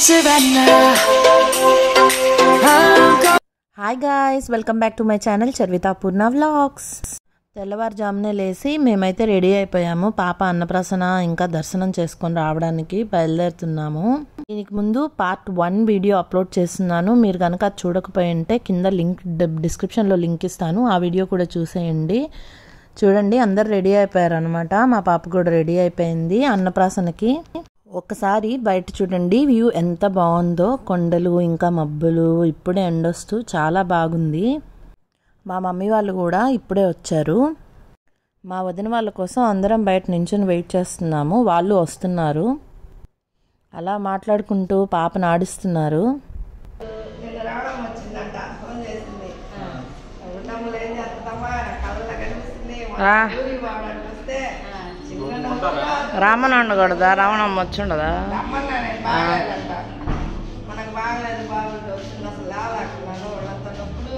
Savannah. I'm go- hi guys welcome back to my channel Charvitha Poorna vlogs తెల్లవారుజామునే లేచి మేమైతే ready అయిపోయాము పాప అన్నప్రాసన ఇంకా దర్శనం చేసుకొని రావడానికి బయలుదేరుతున్నాము దీనికి ముందు పార్ట్ వన్ వీడియో అప్లోడ్ చేస్తున్నాను మీరు కనుక అది చూడకపోయి ఉంటే కింద లింక్ డిస్క్రిప్షన్లో లింక్ ఇస్తాను ఆ వీడియో కూడా చూసేయండి చూడండి అందరు రెడీ అయిపోయారు అనమాట మా పాప కూడా రెడీ అయిపోయింది అన్నప్రాసనకి ఒకసారి బయట చూడండి వ్యూ ఎంత బాగుందో కొండలు ఇంకా మబ్బులు ఇప్పుడే ఎండొస్తూ చాలా బాగుంది మా మమ్మీ వాళ్ళు కూడా ఇప్పుడే వచ్చారు మా వదిన వాళ్ళ కోసం అందరం బయట నించుని వెయిట్ చేస్తున్నాము వాళ్ళు వస్తున్నారు అలా మాట్లాడుకుంటూ పాపను ఆడిస్తున్నారు నిన్న రావడం వచ్చిందంట ఫోన్ చేసింది ఉన్నములు ఏం చేస్తామా కళ్ళ కనిపిస్తుంది రా. ఊరి వాడని వస్తే చిన్న నవ్వులో రామన్ ఉండకూడదా రావణమ్మ వచ్చి ఉండదా రమ్మన్నానే బాగాలేదంట మనకు బాగలేదు బాగుంది వచ్చింది అసలు లేవలేకున్నాను వాళ్ళంతా నొప్పులు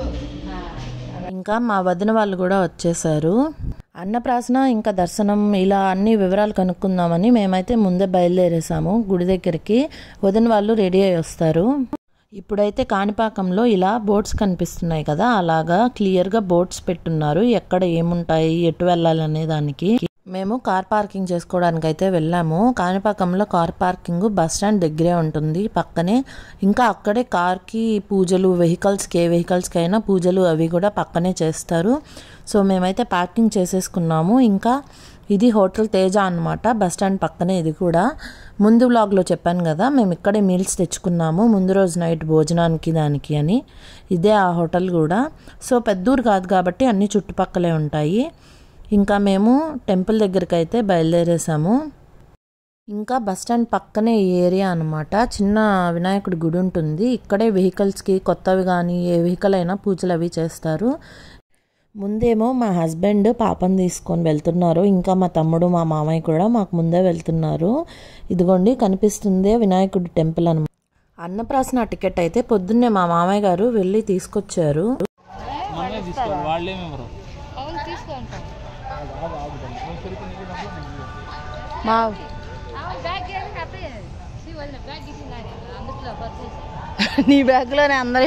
ఇంకా మా వదిన వాళ్ళు కూడా వచ్చేసారు అన్నప్రాసన ఇంకా దర్శనం ఇలా అన్ని వివరాలు కనుక్కుందామని మేమైతే ముందే బయలుదేరేసాము గుడి దగ్గరికి వదిన వాళ్ళు రెడీ అయి వస్తారు ఇప్పుడైతే కాణిపాకంలో ఇలా బోట్స్ కనిపిస్తున్నాయి కదా అలాగా క్లియర్గా బోట్స్ పెట్టున్నారు ఎక్కడ ఏముంటాయి ఎటు వెళ్ళాలనే దానికి మేము కార్ పార్కింగ్ చేసుకోవడానికి అయితే వెళ్ళాము కాణిపాకంలో కార్ పార్కింగ్ బస్ స్టాండ్ దగ్గరే ఉంటుంది పక్కనే ఇంకా అక్కడే కార్కి పూజలు వెహికల్స్కి ఏ వెహికల్స్కి అయినా పూజలు అవి కూడా పక్కనే చేస్తారు సో మేమైతే పార్కింగ్ చేసేసుకున్నాము ఇంకా ఇది హోటల్ తేజ అనమాట బస్ స్టాండ్ పక్కనే ఇది కూడా ముందు వ్లాగ్లో చెప్పాను కదా మేము ఇక్కడే మీల్స్ తెచ్చుకున్నాము ముందు రోజు నైట్ భోజనానికి దానికి అని ఇదే ఆ హోటల్ కూడా సో పెద్దూరు కాదు కాబట్టి అన్ని చుట్టుపక్కలే ఉంటాయి ఇంకా మేము టెంపుల్ దగ్గరికి అయితే బయలుదేరేసాము ఇంకా బస్ స్టాండ్ పక్కనే ఈ ఏరియా అనమాట చిన్న వినాయకుడి గుడి ఉంటుంది ఇక్కడే వెహికల్స్కి కొత్తవి కానీ ఏ వెహికల్ అయినా పూజలు అవి చేస్తారు ముందేమో మా హస్బెండ్ పాపని తీసుకొని వెళ్తున్నారు ఇంకా మా తమ్ముడు మా మామయ్య కూడా మాకు ముందే వెళ్తున్నారు ఇదిగోండి కనిపిస్తుందే వినాయకుడి టెంపుల్ అనమాట అన్నప్రాసన టికెట్ అయితే పొద్దున్నే మా మామయ్య గారు వెళ్ళి తీసుకొచ్చారు మనమే తీసుకోవాలి వాళ్ళేమెవరు మా నీ బ్యాగ్లోనే అందరి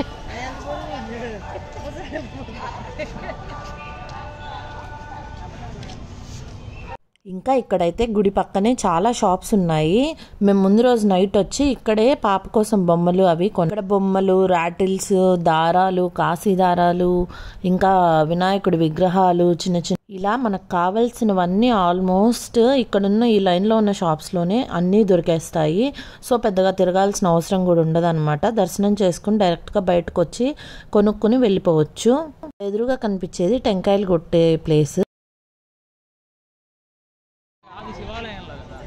ఇంకా ఇక్కడైతే గుడి పక్కనే చాలా షాప్స్ ఉన్నాయి మేము ముందు రోజు నైట్ వచ్చి ఇక్కడే పాప కోసం బొమ్మలు అవి కొన ఇక్కడ బొమ్మలు రాటిల్స్ దారాలు కాశీ దారాలు ఇంకా వినాయకుడి విగ్రహాలు చిన్న చిన్న ఇలా మనకు కావాల్సినవన్నీ ఆల్మోస్ట్ ఇక్కడున్న ఈ లైన్లో ఉన్న షాప్స్లోనే అన్నీ దొరికేస్తాయి సో పెద్దగా తిరగాల్సిన అవసరం కూడా ఉండదు దర్శనం చేసుకుని డైరెక్ట్గా బయటకు వచ్చి కొనుక్కుని వెళ్ళిపోవచ్చు ఎదురుగా కనిపించేది టెంకాయలు కొట్టే ప్లేస్ అది శివాలయంలో కదా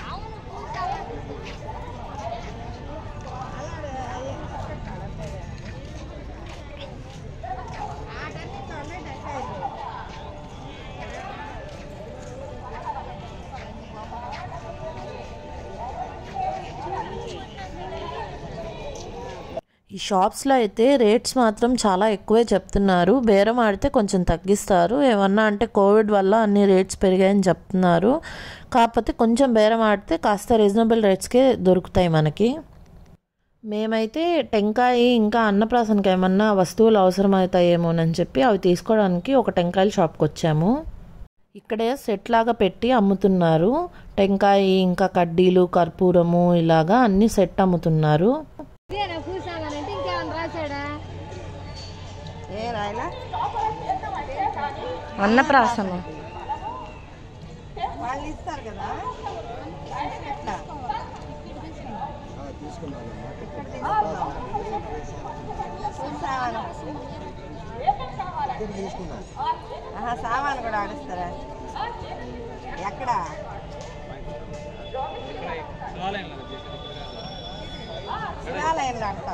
ఈ షాప్స్లో అయితే రేట్స్ మాత్రం చాలా ఎక్కువే చెప్తున్నారు బేరం ఆడితే కొంచెం తగ్గిస్తారు ఏమన్నా అంటే కోవిడ్ వల్ల అన్ని రేట్స్ పెరిగాయని చెప్తున్నారు కాకపోతే కొంచెం బేరం ఆడితే కాస్త రీజనబుల్ రేట్స్కే దొరుకుతాయి మనకి మేమైతే టెంకాయ ఇంకా అన్నప్రాసనకి ఏమన్నా వస్తువులు అవసరమవుతాయేమోనని చెప్పి అవి తీసుకోవడానికి ఒక టెంకాయల షాప్కి వచ్చాము ఇక్కడే సెట్ లాగా పెట్టి అమ్ముతున్నారు టెంకాయ ఇంకా కడ్డీలు కర్పూరము ఇలాగా అన్ని సెట్ అమ్ముతున్నారు ఇదేనా కూర్చోమనంటే ఇంకేమన్నా రాశాడా ఏ రాయలా అన్నప్రాసన వాళ్ళు ఇస్తారు కదా ఎట్లా? సామాను. ఆహా, సామాను కూడా ఆడిస్తారా ఎక్కడ శివాలయంలో కదా చేసేది. శివాలయంలో అంట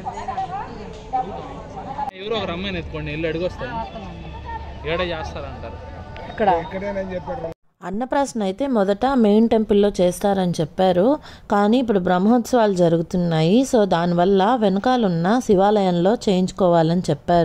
ఎవరో ఒక అమ్మాయిని ఎత్తుకోండి వెళ్ళి అడిగొస్తారు ఏడ చేస్తారంటారు ఇక్కడ అన్నప్రాసన అయితే మొదట మెయిన్ టెంపుల్లో చేస్తారని చెప్పారు కానీ ఇప్పుడు బ్రహ్మోత్సవాలు జరుగుతున్నాయి సో దానివల్ల వెనకాలన్న శివాలయంలో చేయించుకోవాలని చెప్పారు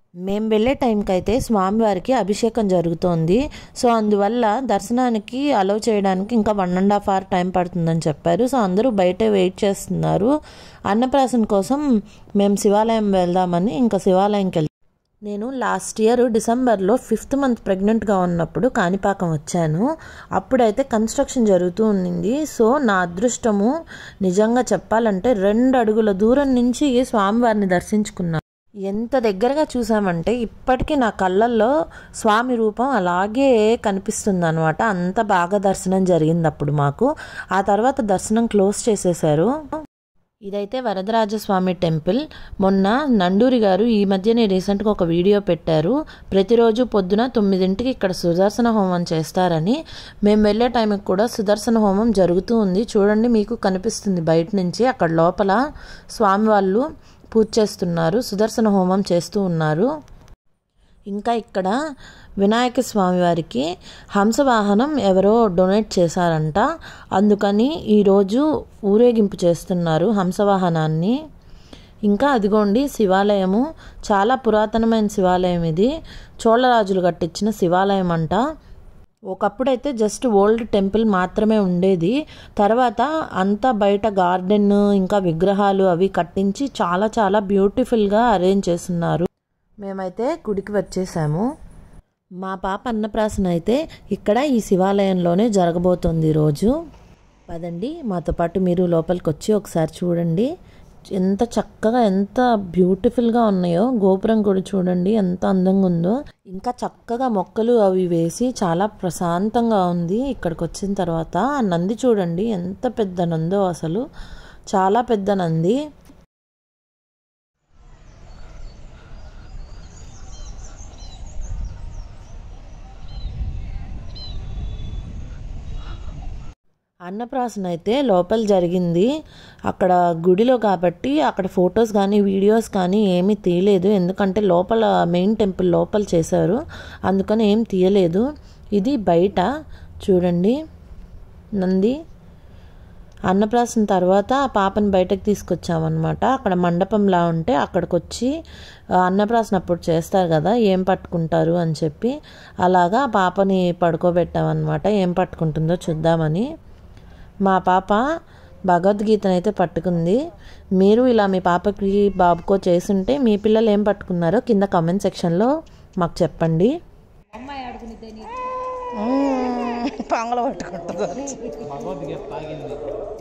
మేము వెళ్ళే టైంకి అయితే స్వామివారికి అభిషేకం జరుగుతోంది సో అందువల్ల దర్శనానికి అలౌ చేయడానికి ఇంకా one and half hour time పడుతుందని చెప్పారు సో అందరూ బయటే వెయిట్ చేస్తున్నారు అన్నప్రాసన కోసం మేము శివాలయం వెళ్దామని ఇంకా శివాలయంకి వెళ్తాం నేను లాస్ట్ ఇయర్ డిసెంబర్లో ఫిఫ్త్ మంత్ ప్రెగ్నెంట్గా ఉన్నప్పుడు కాణిపాకం వచ్చాను అప్పుడైతే కన్స్ట్రక్షన్ జరుగుతూ ఉండింది సో నా అదృష్టము నిజంగా చెప్పాలంటే రెండు అడుగుల దూరం నుంచి స్వామివారిని దర్శించుకున్నాను ఎంత దగ్గరగా చూసామంటే ఇప్పటికీ నా కళ్ళల్లో స్వామి రూపం అలాగే కనిపిస్తుంది అనమాట అంత బాగా దర్శనం జరిగింది అప్పుడు మాకు ఆ తర్వాత దర్శనం క్లోజ్ చేసేశారు ఇదైతే వరదరాజస్వామి టెంపుల్ మొన్న నండూరి గారు ఈ మధ్యనే రీసెంట్గా ఒక వీడియో పెట్టారు ప్రతిరోజు పొద్దున తొమ్మిదింటికి ఇక్కడ సుదర్శన హోమం చేస్తారని మేము వెళ్ళే టైంకి కూడా సుదర్శన హోమం జరుగుతూ ఉంది చూడండి మీకు కనిపిస్తుంది బయట నుంచి అక్కడ లోపల స్వామి వాళ్ళు పూజ చేస్తున్నారు సుదర్శన హోమం చేస్తూ ఉన్నారు ఇంకా ఇక్కడ వినాయక స్వామి వారికి హంసవాహనం ఎవరో డొనేట్ చేశారంట అందుకని ఈరోజు ఊరేగింపు చేస్తున్నారు హంసవాహనాన్ని ఇంకా అదిగోండి శివాలయము చాలా పురాతనమైన శివాలయం ఇది చోళరాజులు కట్టించిన శివాలయం అంట ఒకప్పుడైతే జస్ట్ ఓల్డ్ టెంపుల్ మాత్రమే ఉండేది తర్వాత అంతా బయట గార్డెన్ ఇంకా విగ్రహాలు అవి కట్టించి చాలా చాలా బ్యూటిఫుల్గా అరేంజ్ చేస్తున్నారు మేమైతే గుడికి వచ్చేసాము మా పాప అన్నప్రాసన అయితే ఇక్కడ ఈ శివాలయంలోనే జరగబోతోంది ఈరోజు పదండి మాతో పాటు మీరు లోపలికి వచ్చి ఒకసారి చూడండి ఎంత చక్కగా ఎంత బ్యూటిఫుల్గా ఉన్నాయో గోపురం కూడా చూడండి ఎంత అందంగా ఉందో ఇంకా చక్కగా మొక్కలు అవి వేసి చాలా ప్రశాంతంగా ఉంది ఇక్కడికి వచ్చిన తర్వాత ఆ నంది చూడండి ఎంత పెద్ద నందో అసలు చాలా పెద్ద నంది అన్నప్రాసన అయితే లోపల జరిగింది అక్కడ గుడిలో కాబట్టి అక్కడ ఫొటోస్ కానీ వీడియోస్ కానీ ఏమీ తీయలేదు ఎందుకంటే లోపల మెయిన్ టెంపుల్ లోపల చేశారు అందుకని ఏం తీయలేదు ఇది బయట చూడండి నంది అన్నప్రాసన తర్వాత ఆ పాపని బయటకు తీసుకొచ్చామన్నమాట అక్కడ మండపంలా ఉంటే అక్కడికి వచ్చి అన్నప్రాసన అప్పుడు చేస్తారు కదా ఏం పట్టుకుంటారు అని చెప్పి అలాగా ఆ పాపని పడుకోబెట్టామన్నమాట ఏం పట్టుకుంటుందో చూద్దామని మా పాప భగవద్గీతను అయితే పట్టుకుంది మీరు ఇలా మీ పాపకి బాబుకో చేసుంటే మీ పిల్లలు ఏం పట్టుకున్నారో కింద కామెంట్ సెక్షన్లో మాకు చెప్పండి అమ్మాయి ఆడుకునిద్దే నీకు పొంగలు పట్టుకుంటుంది భగవద్గీత తాగింది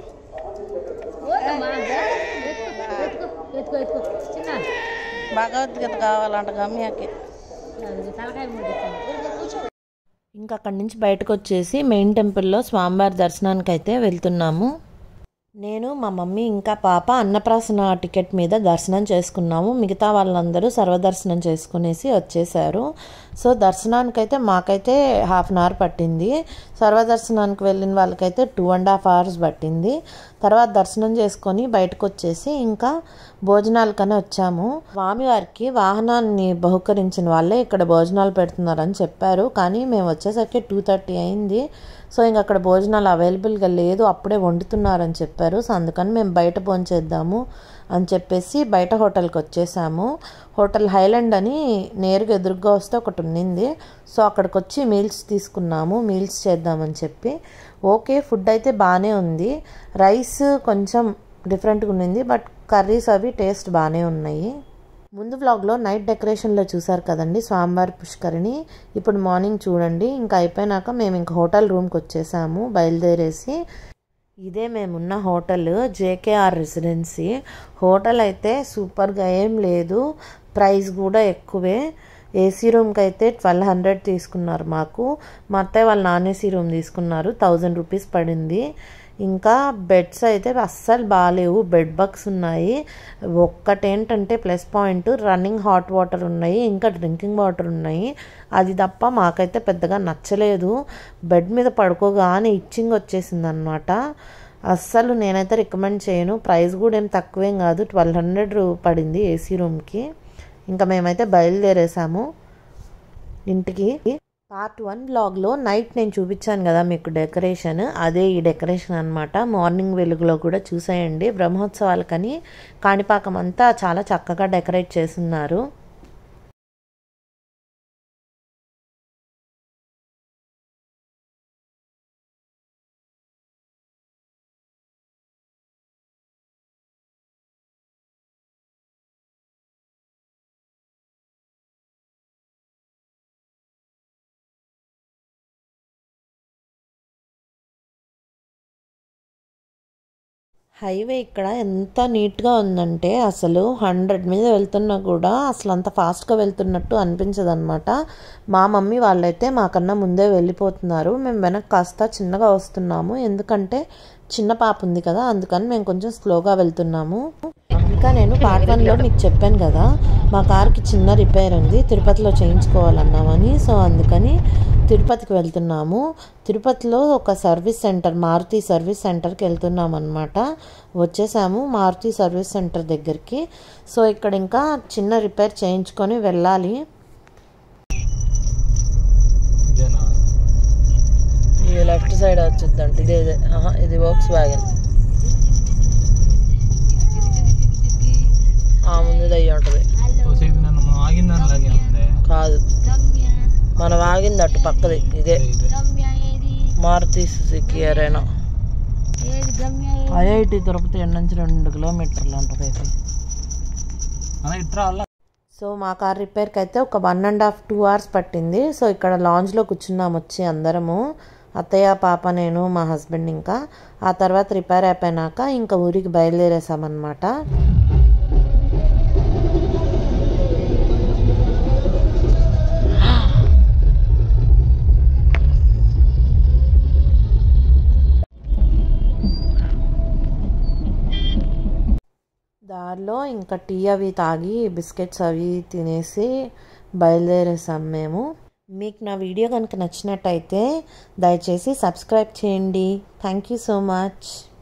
ఓదమ్మా, ఎత్తుకో ఎత్తుకో ఎత్తుకో చిన్న భగవద్గీత కావాలంట గమ్యాకి అదిగో తలకాయ ముడిస్తాను ఇంకా అక్కడి నుంచి బయటకు వచ్చేసి మెయిన్ టెంపుల్లో స్వామివారి దర్శనానికి అయితే వెళ్తున్నాము నేను మా మమ్మీ ఇంకా పాప అన్నప్రాసన టికెట్ మీద దర్శనం చేసుకున్నాము మిగతా వాళ్ళందరూ సర్వదర్శనం చేసుకునేసి వచ్చేసారు సో దర్శనానికైతే మాకైతే హాఫ్ అన్ అవర్ పట్టింది సర్వదర్శనానికి వెళ్ళిన వాళ్ళకైతే టూ అండ్ హాఫ్ అవర్స్ పట్టింది తర్వాత దర్శనం చేసుకొని బయటకు వచ్చేసి ఇంకా భోజనాలకనే వచ్చాము స్వామివారికి వాహనాన్ని బహుకరించిన వాళ్ళే ఇక్కడ భోజనాలు పెడుతున్నారని చెప్పారు కానీ మేము వచ్చేసరికి టూ థర్టీ అయింది సో ఇంక అక్కడ భోజనాలు అవైలబుల్గా లేదు అప్పుడే వండుతున్నారని చెప్పారు సో అందుకని మేము బయట భోంచేద్దాము అని చెప్పేసి బయట హోటల్కి వచ్చేసాము హోటల్ హైలాండ్ అని నేరుగా ఎదురుగా వస్తే ఒకటి ఉన్నింది సో అక్కడికి వచ్చి మీల్స్ తీసుకున్నాము మీల్స్ చేద్దామని చెప్పి ఓకే ఫుడ్ అయితే బాగానే ఉంది రైస్ కొంచెం డిఫరెంట్గా ఉన్నింది బట్ కర్రీస్ అవి టేస్ట్ బాగానే ఉన్నాయి ముందు వ్లాగ్లో నైట్ డెకరేషన్లో చూసారు కదండి స్వామివారి పుష్కరిని ఇప్పుడు మార్నింగ్ చూడండి ఇంకా అయిపోయినాక మేము ఇంక హోటల్ రూమ్కి వచ్చేసాము బయలుదేరేసి ఇదే మేమున్న హోటల్ జేకేఆర్ రెసిడెన్సీ హోటల్ అయితే సూపర్గా ఏం లేదు ప్రైస్ కూడా ఎక్కువే ఏసీ రూమ్కి అయితే ట్వెల్వ్ హండ్రెడ్ తీసుకున్నారు మాకు మా అత్తయ్య వాళ్ళు నాన్ ఏసీ రూమ్ తీసుకున్నారు థౌజండ్ రూపీస్ పడింది ఇంకా బెడ్స్ అయితే అస్సలు బాగాలేవు బెడ్ బగ్స్ ఉన్నాయి ఒక్కటేంటంటే plus point running hot water ఉన్నాయి ఇంకా డ్రింకింగ్ వాటర్ ఉన్నాయి అది తప్ప మాకైతే పెద్దగా నచ్చలేదు బెడ్ మీద పడుకోగానే ఇచ్చింగ్ వచ్చేసింది అనమాట అస్సలు నేనైతే రికమెండ్ చేయను ప్రైస్ కూడా ఏం తక్కువేం కాదు ట్వెల్వ్ హండ్రెడ్ పడింది ఏసీ రూమ్కి ఇంకా మేమైతే బయలుదేరేసాము ఇంటికి పార్ట్ వన్ బ్లాగ్లో నైట్ నేను చూపించాను కదా మీకు డెకరేషన్ అదే ఈ డెకరేషన్ అనమాట మార్నింగ్ వెలుగులో కూడా చూసేయండి బ్రహ్మోత్సవాలకని కాణిపాకం అంతా చాలా చక్కగా డెకరేట్ చేస్తున్నారు హైవే ఇక్కడ ఎంత నీట్గా ఉందంటే అసలు హండ్రెడ్ మీద వెళ్తున్నా కూడా అసలు అంత ఫాస్ట్గా వెళ్తున్నట్టు అనిపించదు అనమాట మా మమ్మీ వాళ్ళైతే మాకన్నా ముందే వెళ్ళిపోతున్నారు మేము వెనక కాస్త చిన్నగా వస్తున్నాము ఎందుకంటే చిన్న పాప ఉంది కదా అందుకని మేము కొంచెం స్లోగా వెళ్తున్నాము ఇంకా నేను పార్ట్ వన్లో మీకు చెప్పాను కదా మా కార్కి చిన్న రిపేర్ ఉంది తిరుపతిలో చేయించుకోవాలన్నామని సో అందుకని తిరుపతికి వెళ్తున్నాము తిరుపతిలో ఒక సర్వీస్ సెంటర్ మారుతి సర్వీస్ సెంటర్కి వెళ్తున్నాం అనమాట వచ్చేసాము మారుతి సర్వీస్ సెంటర్ దగ్గరికి సో ఇక్కడ ఇంకా చిన్న రిపేర్ చేయించుకొని వెళ్ళాలి ఇదేనా ఇది లెఫ్ట్ సైడ్ వచ్చిందంట ఇది ఇదే ఆహా, ఇది వోక్స్ వ్యాగన్ ఆ ముందు అయ్యి ఉంటుంది ఓ ఇది నన్ను మనం ఆగిన దానిలాగే ఉంది కాదు మనం ఆగింది అటు పక్కది ఇదే ఇదే గమ్య ఏది మారుతి సుజుకి అరేనా ఏది గమ్య ఐఐటి తిరుపతి ఎండ నుంచి రెండు కిలోమీటర్లు ఉంటుంది ఇది అలా ఇట్రా వల్ల సో మా కార్ రిపేర్కి అయితే ఒక one and half two hours పట్టింది సో ఇక్కడ లాంజ్లో కూర్చున్నాం వచ్చి అందరము అత్తయ్య పాప నేను మా హస్బెండ్ ఇంకా ఆ తర్వాత రిపేర్ అయిపోయినాక ఇంకా ఊరికి బయలుదేరేసామన్నమాట దారిలో ఇంకా టీ అవి తాగి బిస్కెట్స్ అవి తినేసి బయలుదేరేసాం మేము మీకు నా వీడియో కనుక నచ్చినట్టయితే దయచేసి సబ్స్క్రైబ్ చేయండి థ్యాంక్ యూ సో మచ్